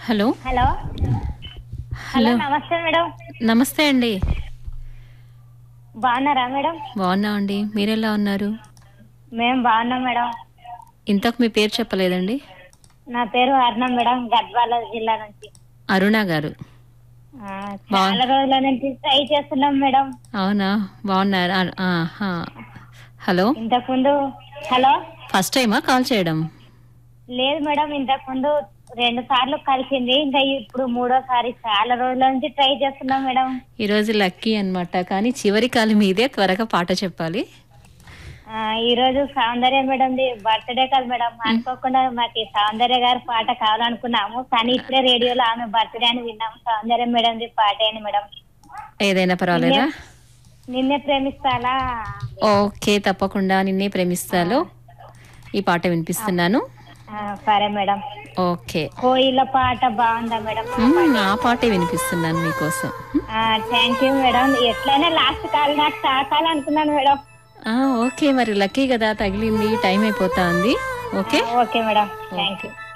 Hello hello hello hello నమస్తే madam నమస్తే అండి బాగున్నారా మేడం బాగున్నా అండి మీరెలా ఉన్నారు మేము బాగున్నాం మేడం ఇంతకు మీ పేరు చెప్పలేదండి నా పేరు అర్ణం మేడం గద్వాల జిల్లా నుంచి అరుణ గారు ఆ, చాలా రోజుల నుంచి ట్రై చేస్తున్నాం మేడం అవునా బాగున్నారా ఆహా. హలో ఇంతకు ముందు హలో ఫస్ట్ టైమా కాల్ చేయడం లేదు మేడం ఇంతకు ముందు రెండు సార్లు కలిసింది ఇంకా ఇప్పుడు మూడోసారి చాలా రోజుల నుంచి ట్రై చేస్తున్నాం మేడం ఈరోజు లక్కీ అన్నమాట కానీ చివరి కాలు మీదే త్వరగా పాట చెప్పాలి ఆ, ఈ రోజు సౌందర్య మేడం బర్త్డే కదా మేడం అనుకోకుండా మాకు సౌందర్య గారి పాట కావాలనుకున్నాము కానీ ఇప్పుడే రేడియోలో ఆమె బర్త్డే అని విన్నాము సౌందర్య మేడం పాట అని మేడం ఏదైనా పర్వాలేదా నిన్నే ప్రేమిస్తాలా ఓకే తప్పకుండా నిన్నే ప్రేమిస్తాలో ఈ పాట వినిపిస్తున్నాను ఆ, సరే మేడం ఓకే కోయిల పాట బాగుందా మేడం మ్మ్, ఆ పాటే వినిపిస్తున్నాను మీకోసం థ్యాంక్ యూ మేడం ఎట్లయినా లాస్ట్ కాల్ నాకు తాకాలనుకున్నాను మేడం ఆ, ఓకే మరి లక్కీ కదా తగిలింది టైం అయిపోతా ఉంది okay okay madam thank you